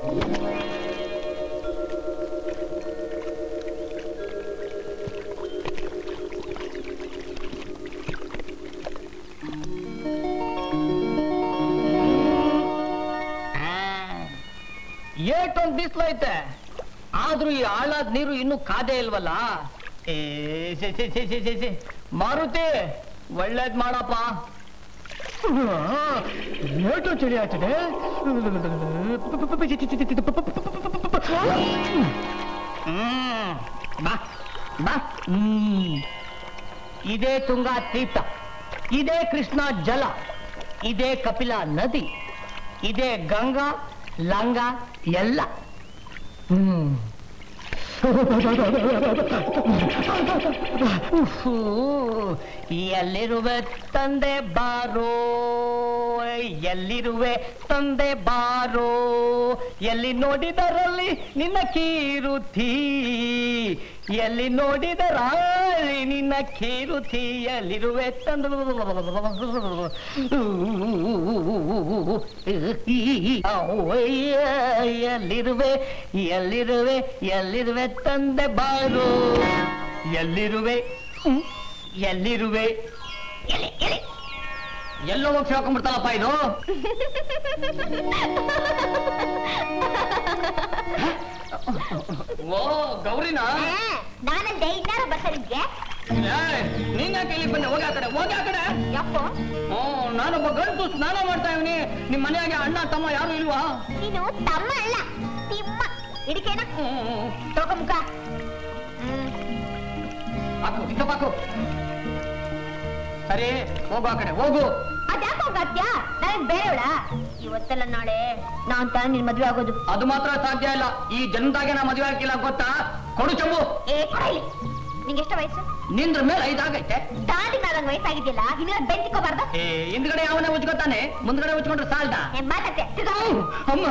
ಏಟೊಂದ್ ಬಿಸ್ಲೈತೆ ಆದ್ರೂ ಈ ಆಳಾದ ನೀರು ಇನ್ನೂ ಕಾದೇ ಇಲ್ವಲ್ಲ ಏ ಛೆ, ಛೆ, ಛೆ, ಛೆ, ಛೆ, ಛೆ. ಮಾರುತಿ ಒಳ್ಳೇದ್ ಮಾಡಪ್ಪ ಏಟು ಚಳಿ ಆಗ್ತದೆ ಹ್ಮ್. ಬಾ ಬಾ ಹ್ಮ್. ಇದೇ ತುಂಗಾ ತೀರ್ಥ ಇದೇ ಕೃಷ್ಣ ಜಲ ಇದೇ ಕಪಿಲ ನದಿ ಇದೇ ಗಂಗಾ ಲಂಗ ಎಲ್ಲ ಹ್ಮ್ ಉಫ್ಫು. ಎಲ್ಲಿರುವೆ ತಂದೆ ಬಾರೋ ಎಲ್ಲಿರುವೆ ತಂದೆ ಬಾರೋ ಎಲ್ಲಿ ನೋಡಿದರಲ್ಲಿ ನಿನ್ನ ಕೀರುತಿ ಎಲ್ಲಿ ನೋಡಿದರಾಳಿ ನಿನ್ನ ಕೀರುತಿ ಎಲ್ಲಿರುವೆ ತಂದೆ ಎಲ್ಲಿರುವೆ ಎಲ್ಲಿರುವೆ ಎಲ್ಲಿರುವೆ ತಂದೆ ಬಾರೋ ಎಲ್ಲಿರುವೆ ಹ್ಮ್? ಎಲ್ಲಿರುವೆ ಎಲ್ಲಿ ಎಲ್ಲಿ ಎಲ್ಲೋ ಹೋಗಿ ಹಾಕೊಂಡ್ಬಿಡ್ತಾಳಪ್ಪ ಇದು ಓ ಗೌರಿನಾ ನಾನಂದೆ ಇನ್ನಾರ ಬರ್ತಾರಿದ್ಗೆ ನೀನ್ ಯಾಕೆ ಇಲ್ಲಿ ಬಂದೆ ಹೋಗಿ ಆ ಕಡೆ ಹೋಗಿ ಆ ಕಡೆ ಯಾಕೋ ಓ ನಾನೊಬ್ಬ ಗಂಟು ಸ್ನಾನ ಮಾಡ್ತಾ ಇವನಿ ನಿಮ್ ಮನೆಯಾಗೆ ಅಣ್ಣ ತಮ್ಮ ಯಾರು ಇಲ್ವಾ ನೀನು ತಮ್ಮ ಅಲ್ಲ ತಿಮ್ಮ ಹಿಡಿಕೇನ ತಗೋ ಮುಖ ಹ್ಮ್ ಹಾಕು ಇಕ್ಕ ಹಾಕು ಸರಿ ಹೋಗು ಆ ಕಡೆ ಹೋಗು ಅದ್ಯಾಕೋ ಗತ್ಯ ನನಗ್ ಬೇರೆವಳ ಇವತ್ತೆಲ್ಲ ನಾಳೆ ನಾನ್ ತಾನೇ ನಿನ್ ಮದ್ವೆ ಆಗೋದು ಅದು ಮಾತ್ರ ಸಾಧ್ಯ ಇಲ್ಲ ಈ ಜನ್ಮದಾಗೆ ನಾ ಮದುವೆ ಆಗಿಲ್ಲ ಗೊತ್ತಾ ಕೊಡು ಚಂಬು ಏ ಕೊಡಲಿ ನಿಂಗೆ ಎಷ್ಟು ವಯಸ್ಸು ನಿಂದ್ರ ಮೇಲೆ ಐದಾಗೈತೆ ದಾದಿ ನಾದಂಗ್ ವಯಸ್ಸಾಗಿದ್ದಿಲ್ಲ ಇನ್ನ ಬೆಂತಿಕೋಬಾರ್ದು ಏ ಹಿಂದ್ಗಡೆ ಅವನೇ ಉಜ್ಕೊತಾನೆ ಮುಂದ್ಗಡೆ ಉಜ್ಕೊಂಡ್ರೆ ಸಾಲ್ದ ಏ ಮಾತತ್ತೆ ತಿರ್ಗಾ ಅಮ್ಮ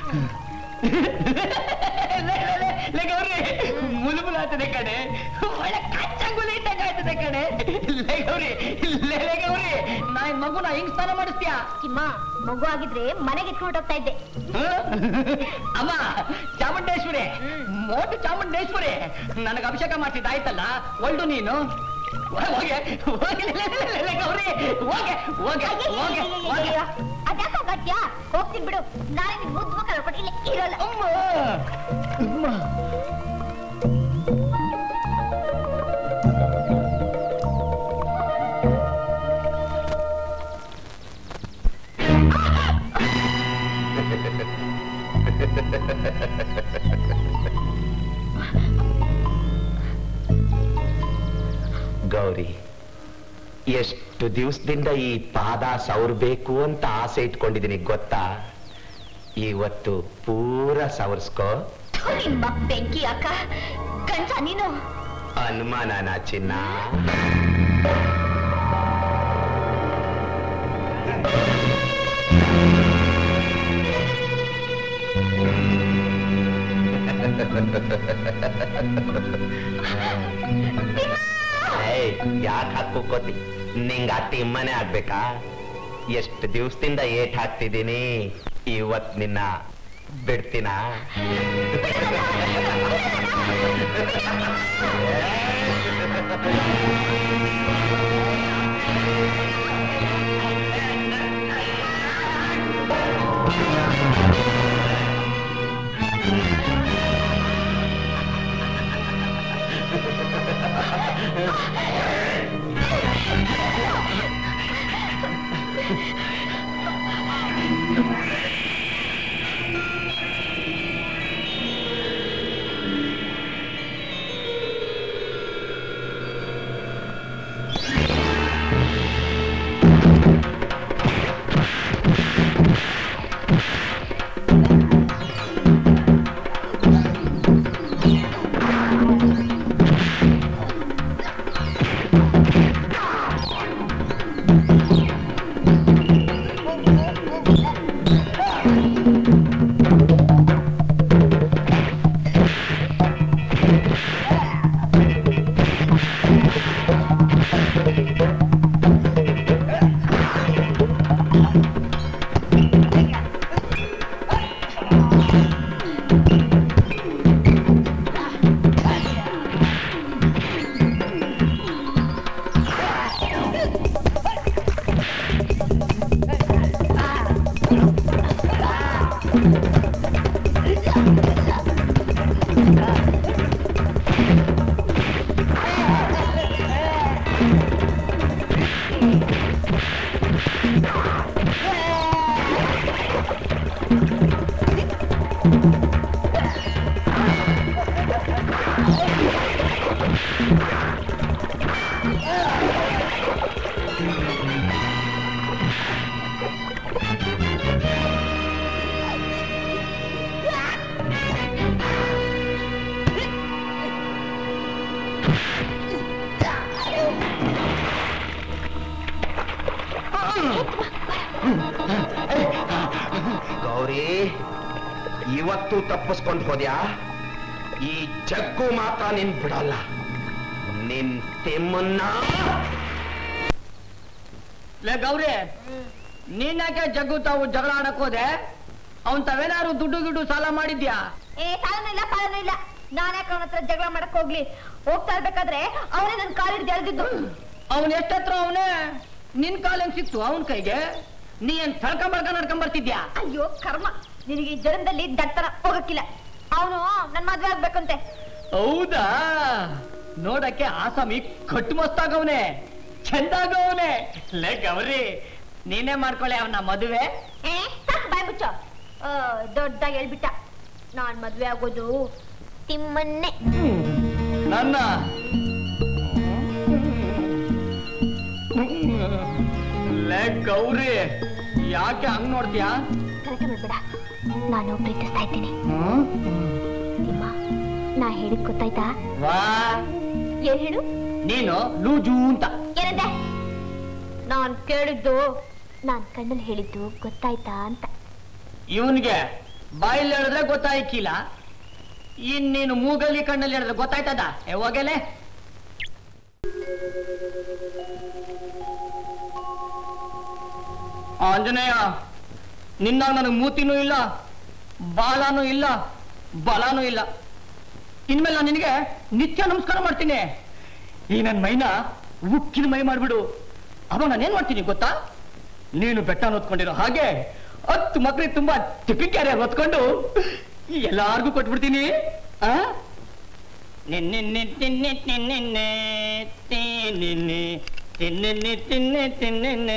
ಲೇ, ಲೇ, ಲೇ, ಲೇ ಗೌರಿ ಮುಳುಮುಲು ಆಗ್ತದೆ ಕಡೆ ಒಳ್ಳೆ ಕಚ್ಚಂಗುಲಿ ಇದ್ದಂಗೆ ಆಗ್ತದೆ ಕಡೆ ಲೇ ಗೌರಿ ಲೇ ಲೇ ಗೌರಿ ನಾ ಈ ಮಗುನ ಹಿಂಗ್ ಸ್ನಾನ ಮಾಡಿಸ್ತೀಯಾ ತಿಮ್ಮ ಮಗು ಆಗಿದ್ರೆ ಮನೆಗೆ ಇಟ್ಕೊಂಡು ಹೋಗ್ತಾ ಇದ್ದೆ ಅಮ್ಮ ಚಾಮುಂಡೇಶ್ವರಿ ಮೋಟು ಚಾಮುಂಡೇಶ್ವರಿ ನನಗೆ ಅಭಿಷೇಕ ಮಾಡ್ತಿದ್ದ ಆಯ್ತಲ್ಲ ಒಳ್ಳು ನೀನು ಹೋಗೆ ಹೋಗಿ ಲೇ, ಲೇ, ಲೇ, ಲೇ, ಗೌರಿ ಹೋಗೆ ಹೋಗೆ ಹೋಗೆ ಹೋಗೆ ಅದ್ಯಾಕೋ ಗತ್ಯ ಹೋಗ್ತೀನಿ ಬಿಡು ನಾಳೆ ನಿನ್ ಮುದ್ದು ಮಕ್ಕಳು ಕೊಟ್ಟು ಇಲ್ಲಿ ಇರೋಲ್ಲ ಅಮ್ಮ ಅಮ್ಮ ಗೌರಿ ಎಷ್ಟು ದಿವಸದಿಂದ ಈ ಪಾದ ಸವರ್ಬೇಕು ಅಂತ ಆಸೆ ಇಟ್ಕೊಂಡಿದ್ದೀನಿ ಗೊತ್ತಾ ಇವತ್ತು ಪೂರ ಸವರ್ಸ್ಕೋ ಥು, ನಿಮ್ಮ ಬೆಂಕಿ ಅಕ್ಕ ಕಂಚ ನೀನು ಅನುಮಾನನ ಚಿನ್ನ ಯಾಕೆ ಹಾಕೋತಿ ನಿಂಗ ಅಟ್ಟಿ ಇಮ್ಮನೆ ಆಗ್ಬೇಕಾ ಎಷ್ಟು ದಿವಸದಿಂದ ಏಟ್ ಹಾಕ್ತಿದ್ದೀನಿ ಇವತ್ ನಿನ್ನ ಬಿಡ್ತೀನ ಗೌರಿ ಇವತ್ತು ತಪ್ಪಿಸ್ಕೊಂಡು ಹೋದ್ಯಾ ಈ ಜಗ್ಗು ಮಾತ್ರ ನಿನ್ ಬಿಡಲ್ಲ ನಿನ್ ತಿಮ್ಮನ್ನ ಲೇ ಗೌರಿ ನೀನ್ ಯಾಕೆ ಜಗ್ಗು ತಾವು ಜಗಳ ಆಡಕ್ ಹೋದೆ ಅವನ್ ತಾವೇನಾದ್ರು ದುಡ್ಡು ಗಿಡ್ಡು ಸಾಲ ಮಾಡಿದ್ಯಾ ಏ ಸಾಲನೂ ಇಲ್ಲ ಪಾಲನೂ ಇಲ್ಲ ನಾನೇ ಅವನ ಹತ್ರ ಜಗಳ ಮಾಡಕ್ ಹೋಗ್ಲಿ ಹೋಗ್ತಾ ಇರ್ಬೇಕಾದ್ರೆ ಅವನೇ ನನ್ ಕಾಲಿಡ್ ಜಲ್ದಿದ್ದು ಅವನ್ ಎಷ್ಟತ್ರ ಅವನೇ ನಿನ್ ಕಾಲೇನ್ ಸಿಕ್ತು ಅವನ್ ಕೈಗೆ ನೀ ಏನ್ ತಳ್ಕೊಂಬರ್ಕ ನಡ್ಕೊಂಡ್ ಬರ್ತಿದ್ಯಾ ಅಯ್ಯೋ ಕರ್ಮ ನಿನಗೆ ಈ ಜನ್ಮದಲ್ಲಿ ದಡ್ತನ ಹೋಗಕ್ಕಿಲ್ಲ ಅವನು ನನ್ ಮದ್ವೆ ಆಗ್ಬೇಕಂತೆ ಹೌದಾ ನೋಡಕ್ಕೆ ಆಸಾಮಿ ಕಟ್ಟು ಮಸ್ತಾಗವನೆ ಚಂದಾಗವನೆ ಲೇ ಗೌರಿ ನೀನೇ ಮಾಡ್ಕೊಳ್ಳೆ ಅವನ ಮದುವೆ ಏ ಸಾಕು ಬಾಯ್ ಮುಚ್ಚ ದೊಡ್ಡದಾಗಿ ಹೇಳ್ಬಿಟ್ಟ ನಾನ್ ಮದ್ವೆ ಆಗೋದು ತಿಮ್ಮನ್ನೇ ನನ್ನ ಲೇ ಗೌರಿ ಯಾಕೆ ಹಂಗ್ ನೋಡ್ತೀಯಾ ಕರೆಕ್ಟ್ ಮಾಡ್ಬೇಡ ನಾನು ಪ್ರೀತಿಸ್ತಾ ಇದ್ದೀನಿ ನಿಮ್ಮ ನಾ ಹೇಳಿದ್ ಗೊತ್ತಾಯ್ತಾ ವಾ ಏನ್ ಹೇಳು ನೀನು ಲೂಜು ಅಂತ ಏನಂದೆ ನಾನ್ ಕೇಳಿದ್ದು ನಾನ್ ಕಣ್ಣಲ್ಲಿ ಹೇಳಿದ್ದು ಗೊತ್ತಾಯ್ತಾ ಅಂತ ಇವನ್ಗೆ ಬಾಯಲ್ಲಿ ಹೇಳಿದ್ರೆ ಗೊತ್ತಾಯ್ಕಿಲ್ಲ ಇನ್ನೇನು ಮೂಗಲ್ಲಿ ಕಣ್ಣಲ್ಲಿ ಹೇಳಿದ್ರೆ ಗೊತ್ತಾಯ್ತದ ಏ ಹೋಗಲೆ ಆಂಜನೇಯ ನಿನ್ನ ನನಗೆ ಮೂತಿನೂ ಇಲ್ಲ ಬಾಲನೂ ಇಲ್ಲ ಬಲನೂ ಇಲ್ಲ ಇನ್ಮೇಲೆ ನಾನು ನಿನಗೆ ನಿತ್ಯ ನಮಸ್ಕಾರ ಮಾಡ್ತೀನಿ ಈ ನನ್ನ ಮೈನ ಉಕ್ಕಿನ ಮೈ ಮಾಡ್ಬಿಡು ಅವ ನಾನೇನ್ ಮಾಡ್ತೀನಿ ಗೊತ್ತಾ ನೀನು ಬೆಟ್ಟ ಹೊತ್ಕೊಂಡಿರೋ ಹಾಗೆ ಹತ್ತು ಮಕ್ಳಿಗೆ ತುಂಬಾ ತಿಪ್ಪಿಕ್ಯಾರೆ ಹೊತ್ಕೊಂಡು ಎಲ್ಲಾರ್ಗೂ ಕೊಟ್ಬಿಡ್ತೀನಿ ಆ ನಿನ್ನೆ ತಿನ್ನೆ ತಿನ್ನೆ ತಿನ್ನೆ ತಿನ್ನೆ ತಿನ್ನೆ ತಿನ್ನೆ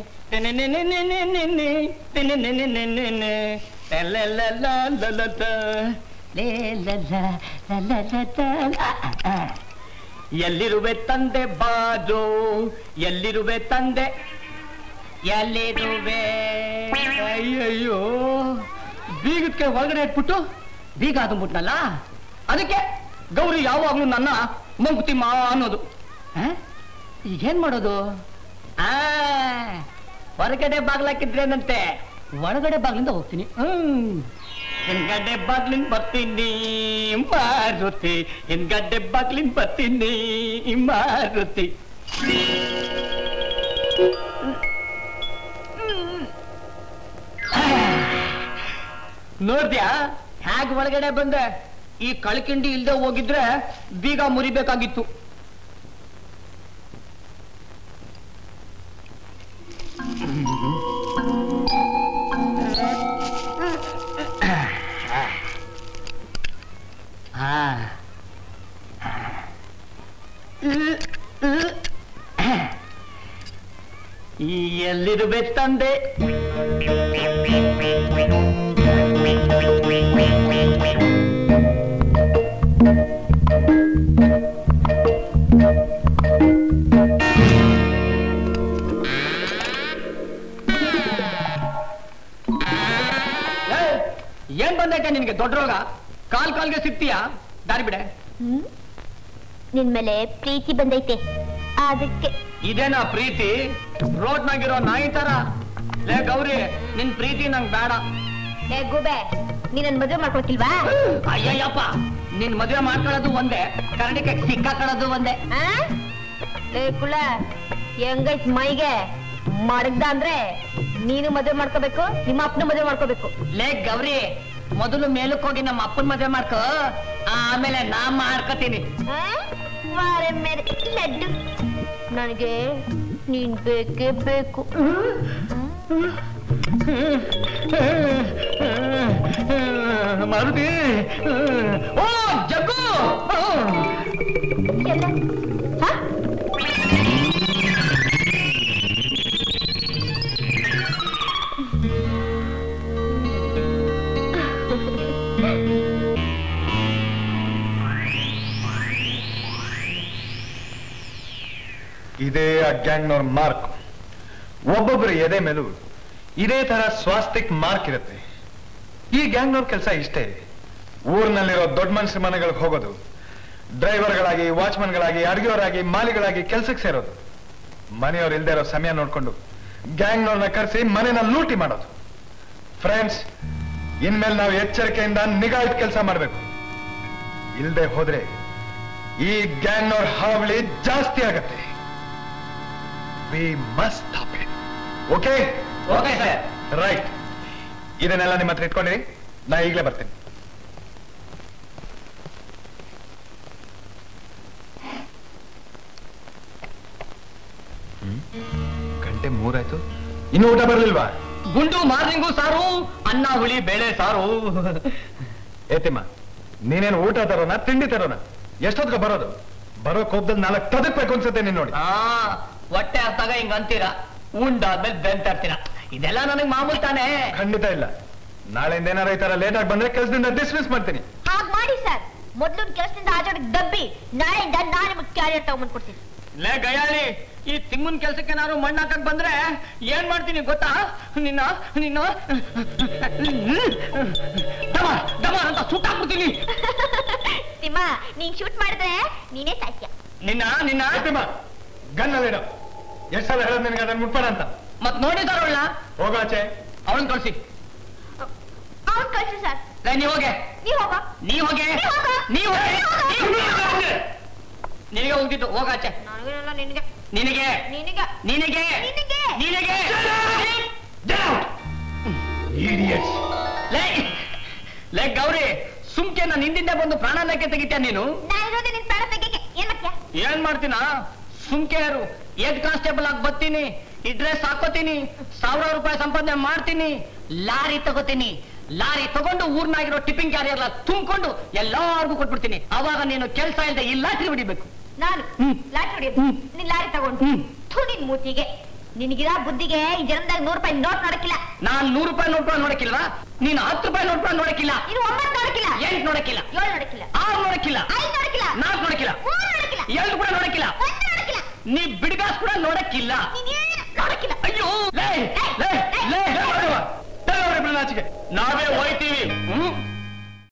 ಎಲ್ಲಿರುವೆ ತಂದೆ ಬಾಜೋ ಎಲ್ಲಿರುವೆ ತಂದೆ ಎಲ್ಲಿರುವೆ ಅಯ್ಯಯ್ಯೋ ಬೀಗಕ್ಕೆ ಒಳಗಡೆ ಇಟ್ಬಿಟ್ಟು ಬೀಗ ಅದಂಬಿಟ್ನಲ್ಲ ಅದಕ್ಕೆ ಗೌರಿ ಯಾವಾಗ್ಲೂ ನನ್ನ ಮಂಕುತಿಮ್ಮ ಅನ್ನೋದು ಆ? ಈಗೇನ್ ಮಾಡೋದು ಆ ಹೊರಗಡೆ ಬಾಗ್ಲಾಕಿದ್ರೇನಂತೆ ಒಳಗಡೆ ಬಾಗ್ಲಿಂದ ಹೋಗ್ತೀನಿ ಹ್ಮ್ ಹಿಂಗಡೆ ಬಾಗ್ಲಿಂದ ಬರ್ತೀನಿ ಮಾರುತಿ ಹಿಂಗಡೆ ಬಾಗ್ಲಿಂದ ಬರ್ತೀನಿ ಮಾರುತಿ ನೋಡ್ದ್ಯಾ ಹ್ಯಾಗ್ ಒಳಗಡೆ ಬಂದೆ ಈ ಕಳ್ಕಿಂಡಿ ಇಲ್ದೆ ಹೋಗಿದ್ರೆ ಬೀಗ ಮುರಿಬೇಕಾಗಿತ್ತು ಹಾ ಈ ಎಲ್ಲಿರುವೆ ತಂದೆ ಏ, ಏನ್ ಬಂದೈತೆ ನಿನ್ಗೆ ದೊಡ್ಡ ರೋಗ ಕಾಲ್ ಕಾಲ್ಗೆ ಸಿಗ್ತೀಯಾ ದಾರಿ ಬಿಡೆ ಹ್ಮ್ ನಿನ್ ಮೇಲೆ ಪ್ರೀತಿ ಬಂದೈತೆ ಅದಕ್ಕೆ ಇದೇನಾ ಪ್ರೀತಿ ರೋಡ್ನಾಗಿರೋ ನಾಯಿ ತರ ಲೇ ಗೌರಿ ನಿನ್ ಪ್ರೀತಿ ನಂಗ್ ಬೇಡ ಏ ಗುಬೆ ನೀ ನನ್ ಮದ್ವೆ ಮಾಡ್ಕೊಳ್ತಿಲ್ವಾ ಅಯ್ಯಯ್ಯಪ್ಪ ನಿನ್ ಮದುವೆ ಮಾಡ್ಕೊಳ್ಳೋದು ಒಂದೇ ಕರಡಿಕೆ ಸಿಕ್ಕಾಕೊಳ್ಳೋದು ಒಂದೇ ಆ? ಏ ಕುಳ ಹೆಂಗೈತ್ ಮೈಗೆ ಮಡಗ್ದ ಅಂದ್ರೆ ನೀನು ಮದ್ವೆ ಮಾಡ್ಕೋಬೇಕು ನಿಮ್ಮ ಅಪ್ಪನ ಮದ್ವೆ ಮಾಡ್ಕೋಬೇಕು ಲೇ ಗೌರಿ ಮೊದಲು ಮೇಲಕ್ ಹೋಗಿ ನಮ್ಮ ಅಪ್ಪನ್ ಮದುವೆ ಮಾಡ್ಕೋ ಆಮೇಲೆ ನಾ ಮಾಡ್ಕೋತೀನಿ ಆ? ವಾರೆ ಮೇರೆ ಲಡ್ಡು ನನಗೆ ನೀನ್ ಬೇಕೇ ಬೇಕು ಮಾರುತಿ ಓ ಜಗ್ಗು ಎಲ್ಲ ಹ? ಇದೇ ಆ ಗ್ಯಾಂಗ್ನವ್ರ ಮಾರ್ಕ್ ಒಬ್ಬೊಬ್ಬರ ಎದೆ ಮೇಲೂ ಇದೇ ತರ ಸ್ವಾಸ್ತಿಕ್ ಮಾರ್ಕ್ ಇರುತ್ತೆ ಈ ಗ್ಯಾಂಗ್ನವ್ರ ಕೆಲಸ ಇಷ್ಟೇ ಊರಿನಲ್ಲಿರೋ ದೊಡ್ಡ ಮನುಷ್ಯರ ಮನೆಗಳಿಗೆ ಹೋಗೋದು ಡ್ರೈವರ್ಗಳಾಗಿ ವಾಚ್ಮನ್ಗಳಾಗಿ ಅಡುಗೆಯವರಾಗಿ ಮಾಲಿಗಳಾಗಿ ಕೆಲ್ಸಕ್ಕೆ ಸೇರೋದು ಮನೆಯವ್ರು ಇಲ್ದೇ ಇರೋ ಸಮಯ ನೋಡ್ಕೊಂಡು ಗ್ಯಾಂಗ್ನವ್ರನ್ನ ಕರೆಸಿ ಮನೆನ ಲೂಟಿ ಮಾಡೋದು ಫ್ರೆಂಡ್ಸ್ ಇನ್ಮೇಲೆ ನಾವು ಎಚ್ಚರಿಕೆಯಿಂದ ನಿಗಾ ಇಟ್ಟು ಕೆಲಸ ಮಾಡಬೇಕು ಇಲ್ಲದೆ ಹೋದ್ರೆ ಈ ಗ್ಯಾಂಗ್ನವ್ರ ಹಾವಳಿ ಜಾಸ್ತಿ ಆಗತ್ತೆ we must stop it okay okay sir right ಇದನ್ನೆಲ್ಲ ನಿಮ್ಮ ಹತ್ರ ಇಟ್ಕೊಂಡಿರಿ ನಾ ಈಗಲೇ ಬರ್ತೀನಿ ಹ್ಮ್? ಗಂಟೆ ಮೂರಾಯ್ತು ಇನ್ನು ಊಟ ಬರ್ಲಿಲ್ವಾ ಗುಂಡು ಮಾರ್ನಿಂಗು ಸಾರು ಅನ್ನ ಹುಳಿ ಬೇಳೆ ಸಾರು ಏತಿಮ್ಮ ನೀನೇನು ಊಟ ತರೋನ ತಿಂಡಿ ತರೋನ ಎಷ್ಟೊತ್ತಿಗೆ ಬರೋದು ಬರೋ ಕೋಪದಲ್ಲಿ ನಾಲ್ಕು ತದಕ್ಬೇಕು ಅನ್ಸುತ್ತೆ ನೀನ್ ನೋಡಿ ಆ ಹೊಟ್ಟೆ ಹತ್ತಾಗ ಹಿಂಗ ಅಂತೀರ ಉಂಡಾದ್ಮೇಲೆ ಬೆಂತ ಇರ್ತೀರ ಇದೆಲ್ಲ ನನಗ್ ಮಾಮೂಲ್ ತಾನೇ ಖಂಡಿತ ಇಲ್ಲ ನಾಳೆಯಿಂದ ಏನಾರ ಈ ತರ ಲೇಟ್ ಆಗಿ ಬಂದ್ರೆ ಕೆಲಸದಿಂದ ಡಿಸ್ಮಿಸ್ ಮಾಡ್ತೀನಿ ಹಾಗ್ ಮಾಡಿ ಸರ್ ಮೊದ್ಲು ಕೆಲಸದಿಂದ ಆಜೋಡಿಗೆ ದಬ್ಬಿ ನಾಳೆಯಿಂದ ನಾನು ನಿಮಗೆ ಕ್ಯಾರಿಯರ್ ತಗೊಂಡ್ಬಂದು ಕೊಡ್ತೀನಿ ಲೇ ಗಯಾಳಿ ಈ ತಿಮ್ಮನ್ ಕೆಲ್ಸಕ್ಕೆ ನಾನು ಮಣ್ಣು ಹಾಕಕ್ ಬಂದ್ರೆ ಏನ್ ಮಾಡ್ತೀನಿ ಗೊತ್ತಾ ನಿನ್ನ ನಿನ್ನ ಡಮ ಡಮ ಅಂತ ಸುಟ್ಟಾಕ್ಬಿಡ್ತೀನಿ ಸಿಂಹ ನೀನ್ ಶೂಟ್ ಮಾಡಿದ್ರೆ ನೀನೇ ಸಾಧ್ಯ ನಿನ್ನ ನಿನ್ನ ಏತಿಮ್ಮ ಗನ್ನಲ್ಲಿ ಇಡು ಎಷ್ಟು ಸಲ ಹೇಳೋದು ನಿನಗೆ ಅದನ್ನ ಮುಟ್ಬೇಡ ಅಂತ ಮತ್ ನೋಡಿದಾರಲ್ಲ ಹೋಗೋ ಆಚೆ ಅವಳನ್ ಕಳ್ಸಿ ಅವ್ನ್ ಕಳ್ಸಿ ಸರ್ ಲೇ ನೀವ್ ಹೋಗೆ ನೀವ್ ಹೋಗ ನೀ ಹೋಗೆ ನೀ ಹೋಗೆ ನೀವ್ ಹೋಗೆ. ನಿನಗೆ ಹೋಗ್ತಿದ್ದು ಹೋಗಾಚೆ ನನಗೇನಲ್ಲ ನಿನಗೆ ನಿನಗೆ ನಿನಗೆ ನಿನಗೆ ನಿನಗೆ. ನಿನಗೆ Idiots. ಲೇ ಲೇ ಗೌರಿ ಸುಮ್ಕೆ ನಾನು ಹಿಂದಿಂದ ಬಂದು ಪ್ರಾಣಾಲಯಕ್ಕೆ ತೆಗಿತ್ಯಾ ನೀನು ನಾನಿರೋದೇ ನಿನ್ ಪ್ರಾಣ ತೆಗಿಯಕ್ಕೆ ಏನ್ ಮಾಡ್ತೀಯ ಏನ್ ಮಾಡ್ತೀನ ಸುಮ್ಕೆ ಇರು ಹೆಡ್ ಕಾನ್ಸ್ಟೇಬಲ್ ಆಗಿ ಬರ್ತೀನಿ ಈ ಡ್ರೆಸ್ ಹಾಕೋತೀನಿ ಸಾವಿರಾರು ರೂಪಾಯಿ ಸಂಪಾದನೆ ಮಾಡ್ತೀನಿ ಲಾರಿ ತಗೋತೀನಿ ಲಾರಿ ತಗೊಂಡು ಊರ್ನಾಗಿರೋ ಟಿಫಿನ್ ಕ್ಯಾರಿಯರ್ ತುಂಬಿಕೊಂಡು ಎಲ್ಲಾರ್ಗೂ ಕೊಟ್ಬಿಡ್ತೀನಿ ಅವಾಗ ನೀನು ಕೆಲಸ ಇಲ್ಲದೆ ಈ ಲಾಟ್ರಿ ಹೊಡಿಬೇಕು ನಾನು ಹ್ಮ್. ಲಾರಿ ಹೊಡಿಯೋದು ಹ್ಮ್. ನೀನ್ ಲಾರಿ ತಗೊಂಡು ಹ್ಮ್. ಥು ನಿನ್ ಮೂತಿಗೆ ನಿನಗಿರ ಬುದ್ಧಿಗೆ ಈ ಜನ್ಮದಾಗ ನೂರು ರೂಪಾಯಿ ನೋಟ್ ನೋಡಕ್ಕಿಲ್ಲ ನಾನ್ ನೂರು ರೂಪಾಯಿ ನೋಟ್ ಕೂಡ ನೋಡಕ್ಕಿಲ್ವಾ ನೀನು ಹತ್ತು ರೂಪಾಯಿ ನೋಟ್ ಕೂಡ ನೋಡಕ್ಕಿಲ್ಲ ಇದು ಒಂಬತ್ತು ನೋಡಕ್ಕಿಲ್ಲ ಎಂಟು ನೋಡಕ್ಕಿಲ್ಲ ಏಳು ನೋಡಕ್ಕಿಲ್ಲ ಆರು ನೋಡಕ್ಕಿಲ್ಲ ಐದು ನೋಡಕ್ಕಿಲ್ಲ ನಾಲ್ಕು ನೋಡಕ್ಕಿಲ್ಲ ಮೂರು ನೋಡಕ್ಕಿಲ್ಲ ಎರಡು ಕೂಡ ನೋಡಕ್ಕಿಲ್ಲ ಒಂದು ನೋಡಕ್ಕಿಲ್ಲ ನೀ ಬಿಡ್ಗಾಸ್ ಕೂಡ ನೋಡಕ್ಕಿಲ್ಲ ನೀನೇನು ನೋಡಕ್ಕಿಲ್ಲ ಅಯ್ಯೋ ಲೇ ಲೇ ಲೇ ಲೇ ನಾವೇ